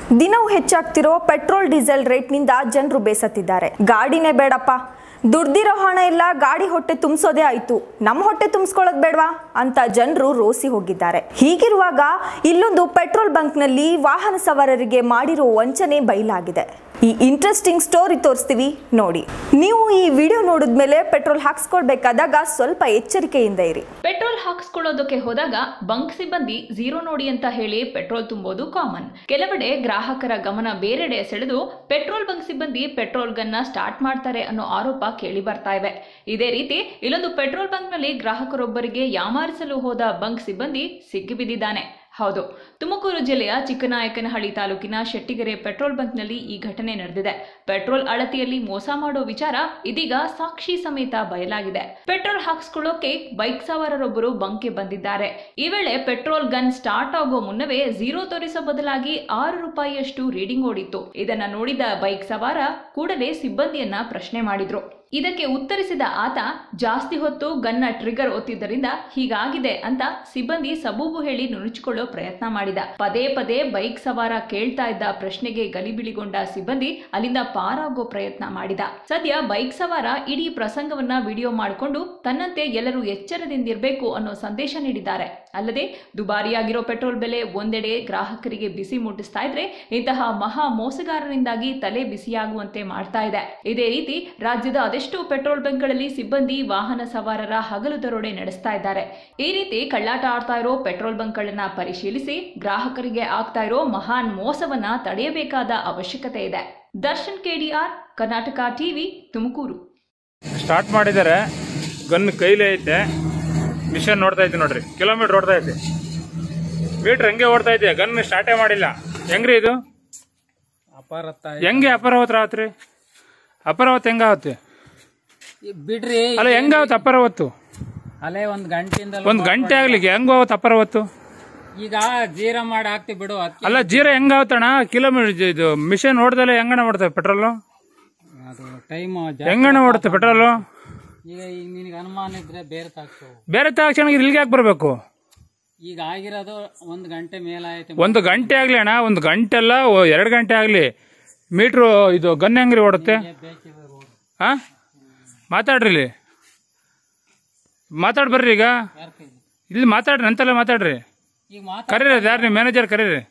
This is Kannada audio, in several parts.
ದಿನವೂ ಹೆಚ್ಚಾಗ್ತಿರೋ ಪೆಟ್ರೋಲ್ ಡೀಸೆಲ್ ರೇಟ್ನಿಂದ ಜನರು ಬೇಸತ್ತಿದ್ದಾರೆ ಗಾಡಿನೇ ಬೇಡಪ್ಪ ದುಡ್ದಿರೋ ಹಣ ಎಲ್ಲ ಗಾಡಿ ಹೊಟ್ಟೆ ತುಂಬಿಸೋದೇ ಆಯ್ತು ನಮ್ಮ ಹೊಟ್ಟೆ ತುಂಬಿಸ್ಕೊಳ್ಳೋದು ಬೇಡವಾ ಅಂತ ಜನರು ರೋಸಿ ಹೋಗಿದ್ದಾರೆ ಹೀಗಿರುವಾಗ ಇಲ್ಲೊಂದು ಪೆಟ್ರೋಲ್ ಬಂಕ್ನಲ್ಲಿ ವಾಹನ ಸವಾರರಿಗೆ ಮಾಡಿರೋ ವಂಚನೆ ಬಯಲಾಗಿದೆ ಈ ಇಂಟ್ರೆಸ್ಟಿಂಗ್ ಸ್ಟೋರಿ ತೋರಿಸ್ತೀವಿ ನೋಡಿ ನೀವು ಈ ವಿಡಿಯೋ ನೋಡಿದ್ಮೇಲೆ ಪೆಟ್ರೋಲ್ ಹಾಕ್ಸ್ಕೊಳ್ಬೇಕಾದಾಗ ಸ್ವಲ್ಪ ಎಚ್ಚರಿಕೆಯಿಂದ ಇರಿ ಪೆಟ್ರೋಲ್ ಹಾಕಿಸ್ಕೊಳ್ಳೋದಕ್ಕೆ ಹೋದಾಗ ಬಂಕ್ ಸಿಬ್ಬಂದಿ ಝೀರೋ ನೋಡಿ ಅಂತ ಹೇಳಿ ಪೆಟ್ರೋಲ್ ತುಂಬೋದು ಕಾಮನ್ ಕೆಲವೆಡೆ ಗ್ರಾಹಕರ ಗಮನ ಬೇರೆಡೆ ಸೆಳೆದು ಪೆಟ್ರೋಲ್ ಬಂಕ್ ಸಿಬ್ಬಂದಿ ಪೆಟ್ರೋಲ್ ಗನ್ನ ಸ್ಟಾರ್ಟ್ ಮಾಡ್ತಾರೆ ಅನ್ನೋ ಆರೋಪ ಕೇಳಿ ಬರ್ತಾ ಇವೆ ಇದೇ ರೀತಿ ಇಲ್ಲೊಂದು ಪೆಟ್ರೋಲ್ ಬಂಕ್ನಲ್ಲಿ ಗ್ರಾಹಕರೊಬ್ಬರಿಗೆ ಯಾಮಾರಿಸಲು ಹೋದ ಬಂಕ್ ಸಿಬ್ಬಂದಿ ಸಿಕ್ಕಿಬಿದ್ದಿದ್ದಾನೆ ಹೌದು ತುಮಕೂರು ಜಿಲ್ಲೆಯ ಚಿಕ್ಕನಾಯಕನಹಳ್ಳಿ ತಾಲೂಕಿನ ಶೆಟ್ಟಿಗೆರೆ ಪೆಟ್ರೋಲ್ ಬಂಕ್ನಲ್ಲಿ ಈ ಘಟನೆ ನಡೆದಿದೆ ಪೆಟ್ರೋಲ್ ಅಳತೆಯಲ್ಲಿ ಮೋಸ ಮಾಡೋ ವಿಚಾರ ಇದೀಗ ಸಾಕ್ಷಿ ಸಮೇತ ಬಯಲಾಗಿದೆ ಪೆಟ್ರೋಲ್ ಹಾಕಿಸ್ಕೊಳ್ಳೋಕೆ ಬೈಕ್ ಸವಾರರೊಬ್ಬರು ಬಂಕ್ಗೆ ಬಂದಿದ್ದಾರೆ ಈ ವೇಳೆ ಪೆಟ್ರೋಲ್ ಗನ್ ಸ್ಟಾರ್ಟ್ ಆಗೋ ಮುನ್ನವೇ ಝೀರೋ ತೋರಿಸೋ ಬದಲಾಗಿ ಆರು ರೂಪಾಯಿಯಷ್ಟು ರೀಡಿಂಗ್ ಓಡಿತ್ತು ಇದನ್ನ ನೋಡಿದ ಬೈಕ್ ಸವಾರ ಕೂಡಲೇ ಸಿಬ್ಬಂದಿಯನ್ನ ಪ್ರಶ್ನೆ ಮಾಡಿದ್ರು ಇದಕ್ಕೆ ಉತ್ತರಿಸಿದ ಆತ ಜಾಸ್ತಿ ಹೊತ್ತು ಗನ್ನ ಟ್ರಿಗರ್ ಒತ್ತಿದ್ದರಿಂದ ಹೀಗಾಗಿದೆ ಅಂತ ಸಿಬ್ಬಂದಿ ಸಬೂಬು ಹೇಳಿ ನುಣುಚಿಕೊಳ್ಳೋ ಪ್ರಯತ್ನ ಮಾಡಿದ ಪದೇ ಪದೇ ಬೈಕ್ ಸವಾರ ಕೇಳ್ತಾ ಇದ್ದ ಪ್ರಶ್ನೆಗೆ ಗಲಿಬಿಲಿಗೊಂಡ ಸಿಬ್ಬಂದಿ ಅಲ್ಲಿಂದ ಪಾರಾಗೋ ಪ್ರಯತ್ನ ಮಾಡಿದ ಸದ್ಯ ಬೈಕ್ ಸವಾರ ಇಡೀ ಪ್ರಸಂಗವನ್ನ ವಿಡಿಯೋ ಮಾಡಿಕೊಂಡು ತನ್ನಂತೆ ಎಲ್ಲರೂ ಎಚ್ಚರದಿಂದಿರಬೇಕು ಅನ್ನೋ ಸಂದೇಶ ನೀಡಿದ್ದಾರೆ ಅಲ್ಲದೆ ದುಬಾರಿಯಾಗಿರೋ ಪೆಟ್ರೋಲ್ ಬೆಲೆ ಒಂದೆಡೆ ಗ್ರಾಹಕರಿಗೆ ಬಿಸಿ ಮುಟ್ಟಿಸ್ತಾ ಇದ್ರೆ ಇಂತಹ ಮಹಾ ಮೋಸಗಾರರಿಂದಾಗಿ ತಲೆ ಬಿಸಿಯಾಗುವಂತೆ ಮಾಡ್ತಾ ಇದೆ ಇದೇ ರೀತಿ ರಾಜ್ಯದ ಅದೆಷ್ಟು ಪೆಟ್ರೋಲ್ ಬಂಕ್ಗಳಲ್ಲಿ ಸಿಬ್ಬಂದಿ ವಾಹನ ಸವಾರರ ಹಗಲು ದರೋಡೆ ನಡೆಸ್ತಾ ಇದ್ದಾರೆ ಈ ರೀತಿ ಕಳ್ಳಾಟ ಆಡ್ತಾ ಇರೋ ಪೆಟ್ರೋಲ್ ಬಂಕ್ಗಳನ್ನ ಪರಿಶೀಲಿಸಿ ಗ್ರಾಹಕರಿಗೆ ಆಗ್ತಾ ಇರೋ ಮಹಾನ್ ಮೋಸವನ್ನ ತಡೆಯಬೇಕಾದ ಅವಶ್ಯಕತೆ ಇದೆ Darshan KDR Karnataka TV Tumakuru start ಮಾಡಿದ್ದಾರೆ ಗನ್ ಕೈಲೇ ಐತೆ ಮಿಷನ್ ನೋಡ್ತಾ ಐತೆ ನೋಡ್ರಿ ಕಿಲೋಮೀಟರ್ ಓಡ್ತಾ ಐತೆ ಮೀಟರ್ ಹೆಂಗೆ ಓಡ್ತಾ ಐತೆ ಗನ್ ಸ್ಟಾರ್ಟೇ ಮಾಡಿಲ್ಲ ಹೆಂಗ್ರಿ ಇದು ಅಪಾರತ್ತ ಹೆಂಗೆ ಅಪರಾವತ್ ಆತ್ರಿ ಅಪರಾವತ್ ಹೆಂಗಾವತ್ತೆ ಬಿಡ್ರಿ ಅಲ್ಲ ಹೆಂಗಾವತ್ತು ಅಪರಾವತ್ತು ಅಲ್ಲೇ ಒಂದ್ ಗಂಟೆಯಿಂದ ಒಂದ್ ಗಂಟೆ ಆಗ್ಲಿಕ್ಕೆ ಹೆಂಗ್ ಹೋಗುತ್ತೆ ಅಪರಾವತ್ತು ಈಗ ಜೀರ ಮಾಡಿ ಹಾಕ್ತಿ ಬಿಡು ಅದಕ್ಕೆ ಅಲ್ಲ ಜೀರ ಹೆಂಗಾವತ್ತಣ ಕಿಲೋಮೀಟರ್ ಇದು ಮಿಷನ್ ಓಡ್ದಲ್ಲ ಹೆಂಗಣ ಓಡುತ್ತೆ ಪೆಟ್ರೋಲು ಅದು ಟೈಮ್ ಹೆಂಗಣ ಓಡುತ್ತೆ ಪೆಟ್ರೋಲು ಈಗ ಈಗ ನಿನಗೆ ಅನುಮಾನ ಇದ್ರೆ ಬೇರೆ ತಾಕ್ಸು ಬೇರೆ ತಕ್ಷಣ ಇಲ್ಲಿಗೆ ಯಾಕೆ ಬರಬೇಕು ಈಗ ಆಗಿರೋದು ಒಂದ್ ಗಂಟೆ ಮೇಲಾಯ್ತು ಒಂದು ಗಂಟೆ ಆಗ್ಲಿ ಅಣ್ಣ ಒಂದು ಗಂಟೆ ಅಲ್ಲ ಓ- ಎರಡು ಗಂಟೆ ಆಗ್ಲಿ ಮೀಟ್ರು ಇದು ಗನ್ ಹೆಂಗ್ರಿ ಓಡುತ್ತೆ ಬೇಕಿದೆ ರೋಡ್ ಹಾ ಮಾತಾಡ್ರಿ ಇಲ್ಲಿ ಮಾತಾಡ್ ಬರ್ರಿ ಈಗ ಯಾರ ಕೈಲಿ ಇಲ್ಲಿ ಮಾತಾಡ್ರಿ ಅಂತಲ್ಲ ಮಾತಾಡ್ರಿ ಈಗ ಮಾತಾ ಕರೀರಿ ಯಾರು ನಿಮ್ಮ ಮ್ಯಾನೇಜರ್ ಕರೀರಿ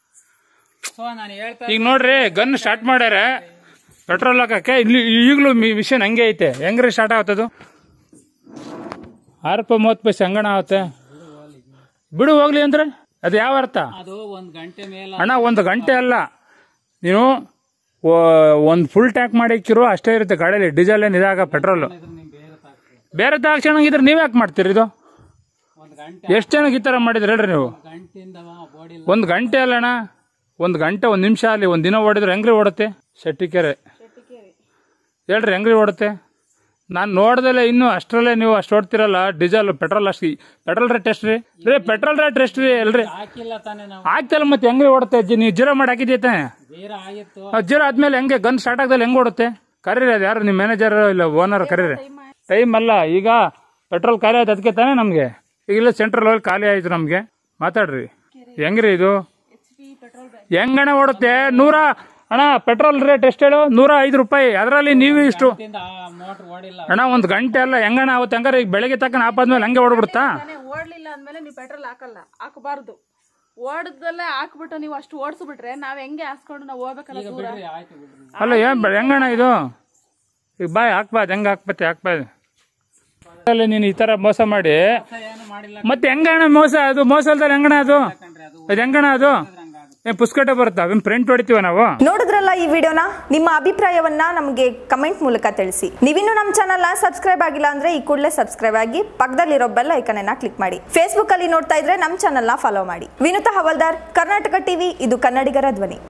ಸೊ ನಾನು ಹೇಳ್ತಾ ಈಗ ನೋಡ್ರಿ ಗನ್ ಸ್ಟಾರ್ಟ್ ಮಾಡ್ಯಾರ ಪೆಟ್ರೋಲ್ ಹಾಕಕ್ಕೆ ಇಲ್ಲಿ ಈಗಲೂ ಮಿಷನ್ ಹಂಗೆ ಐತೆ ಹೆಂಗ್ರಿ ಸ್ಟಾರ್ಟ್ ಆಗುತ್ತದು ಆರು ರೂಪಾಯಿ ಮೂವತ್ತು ಪೈಸೆ ಹಂಗಣ ಆಗುತ್ತೆ ಬಿಡು ಹೋಗ್ಲಿ ಅಂದ್ರೆ ಅದು ಯಾವ ಅರ್ಥ ಅದು ಒಂದ್ ಗಂಟೆ ಮೇಲ ಅಣ್ಣ ಒಂದು ಗಂಟೆ ಅಲ್ಲ ನೀನು ಒಂದು ಫುಲ್ ಟ್ಯಾಂಕ್ ಮಾಡಿಕ್ಕಿರೋ ಅಷ್ಟೇ ಇರುತ್ತೆ ಗಾಡಿಯಲ್ಲಿ ಡೀಸೆಲ್ ಏನು ಇದಾಗ ಪೆಟ್ರೋಲ್ ಇದ್ರೆ ನೀವು ಬೇರೆ ತಾಕ್ಸು ಬೇರೆ ತಕ್ಷಣ ಇದ್ರೆ ನೀವು ಯಾಕೆ ಮಾಡ್ತೀರಿ ಇದು ಒಂದ್ ಗಂಟೆ ಎಷ್ಟು ಜನಕ್ಕೆ ಈ ಥರ ಮಾಡಿದ್ರಿ ಹೇಳ್ರಿ ನೀವು ಗಂಟೆಯಿಂದ ಬಾಡಿ ಒಂದು ಗಂಟೆ ಅಲ್ಲ ಅಣ್ಣ ಒಂದು ಗಂಟೆ ಒಂದು ನಿಮಿಷ ಅಲ್ಲಿ ಒಂದು ದಿನ ಓಡಿದ್ರೆ ಹೆಂಗ್ರಿ ಓಡುತ್ತೆ ಶೆಟ್ಟಿಕೆರೆ ಹೇಳ್ರಿ ಹೆಂಗ್ರಿ ಓಡುತ್ತೆ ನಾನು ನೋಡ್ದಲೆ ಇನ್ನು ಅಷ್ಟರಲ್ಲೇ ನೀವು ಅಷ್ಟು ಓಡ್ತಿರಲ್ಲ ಡೀಸೆಲ್ ಪೆಟ್ರೋಲ್ ಅಷ್ಟು ಪೆಟ್ರೋಲ್ ರೇಟ್ ಎಷ್ಟು ರೀ ರೀ ಪೆಟ್ರೋಲ್ ರೇಟ್ ಎಷ್ಟು ರೀ ಎಲ್ರಿ ಹಾಕಿಲ್ಲ ತಾನೇ ನಾವು ಆಗ್ತಲ್ಲ ಮತ್ತೆ ಹೆಂಗ್ರಿ ಓಡುತ್ತೆ ಜಿ- ನೀವು ಜೀರೋ ಮಾಡಿ ಹಾಕಿದ್ದೆ ತಾನೆ ಜೀರ ಆಗಿತ್ತು ಆ ಜೀರೋ ಆದ್ಮೇಲೆ ಹೆಂಗೆ ಗನ್ ಸ್ಟಾರ್ಟ್ ಆಗ್ದಲ್ಲಿ ಹೆಂಗ್ ಓಡುತ್ತೆ ಕರೀರಿ ಅದು ಯಾರು ನಿಮ್ಮ ಮ್ಯಾನೇಜರ್ ಇಲ್ಲ ಓನರ್ ಕರೀರಿ ಟೈಮ್ ಅಲ್ಲ ಈಗ ಪೆಟ್ರೋಲ್ ಖಾಲಿ ಆಯ್ತು ಅದಕ್ಕೆ ತಾನೇ ನಮಗೆ ಈಗ ಇಲ್ಲ ಸೆಂಟ್ರಲ್ ಹೋಗಿ ಖಾಲಿ ಆಯ್ತು ನಮಗೆ ಮಾತಾಡ್ರಿ ಹೆಂಗ್ರಿ ಇದು ಹೆಂಗಣ ಓಡುತ್ತೆ ನೂರ ಅಣ್ಣ ಪೆಟ್ರೋಲ್ ರೇಟ್ ಎಷ್ಟು ಹೇಳು ನೂರ ಐದು ರೂಪಾಯಿ ಅದರಲ್ಲಿ ನೀವು ಇಷ್ಟು ಮೋಟರ್ ಓಡಿಲ್ಲ ಅಣ್ಣ ಒಂದು ಗಂಟೆ ಅಲ್ಲ ಹೆಂಗಣ ಆಗುತ್ತೆ ಹಂಗಾರೆ ಈಗ ಬೆಳಗ್ಗೆ ತಕ್ಕ ಆಪಾದ್ಮೇಲೆ ಹಂಗೆ ಓಡ್ಬಿಡುತ್ತಾ ತಾನೇ ಓಡ್ಲಿಲ್ಲ ಅಂದ್ಮೇಲೆ ನೀವು ಪೆಟ್ರೋಲ್ ಹಾಕಲ್ಲ ಹಾಕಬಾರ್ದು ಓಡದಲ್ಲೇ ಹಾಕ್ಬಿಟ್ಟು ನೀವು ಅಷ್ಟು ಓಡಿಸ್ಬಿಟ್ರೆ ನಾವ್ ಹೆಂಗೆ ಹಾಸ್ಕೊಂಡು ನಾವು ಹೋಗ್ಬೇಕಲ್ಲ ದೂರ ಬಿಡ್ರಿ ಆಯ್ತು ಬಿಡ್ರಿ ಅಲ್ಲ ಏನ್ ಬೆ- ಹೆಂಗಣ್ಣ ಇದು ಈಗ ಬಾಯ್ ಹಾಕ್ಬಾರ್ದು ಹೆಂಗ್ ಹಾಕ್ಬತ್ತೆ ಹಾಕ್ಬಾರ್ದು ಅಲ್ಲಿ ನೀನು ಈ ತರ ಮೋಸ ಮಾಡಿ ಏನು ಮಾಡಿಲ್ಲ ಮತ್ತೆ ಹೆಂಗಣ ಮೋಸ ಅದು ಮೋಸ ಅಲ್ದಲ್ಲಿ ಹೆಂಗಣ ಅದು ಅದು ಹೆಂಗಣ ಅದು ಏನ್ ಪುಸ್ಕಟ ಬರುತ್ತಾ ಅವೇನ್ ಪ್ರಿಂಟ್ ಹೊಡಿತೀವ ನಾವು ನೋಡಿದ್ರಲ್ಲ ಈ ವಿಡಿಯೋನ ನಿಮ್ಮ ಅಭಿಪ್ರಾಯವನ್ನ ನಮಗೆ ಕಮೆಂಟ್ ಮೂಲಕ ತಿಳಿಸಿ ನೀವಿನ್ನೂ ನಮ್ಮ ಚಾನಲ್ನ ಸಬ್ಸ್ಕ್ರೈಬ್ ಆಗಿಲ್ಲ ಅಂದ್ರೆ ಈ ಕೂಡಲೇ ಸಬ್ಸ್ಕ್ರೈಬ್ ಆಗಿ ಪಕ್ಕದಲ್ಲಿರೋ ಬೆಲ್ ಐಕನ್ ಕ್ಲಿಕ್ ಮಾಡಿ ಫೇಸ್ಬುಕ್ ಅಲ್ಲಿ ನೋಡ್ತಾ ಇದ್ರೆ ನಮ್ಮ ಚಾನಲ್ನ ಫಾಲೋ ಮಾಡಿ ವಿನುತಾ ಹವಲ್ದಾರ್ ಕರ್ನಾಟಕ ಟಿವಿ ಇದು ಕನ್ನಡಿಗರ ಧ್ವನಿ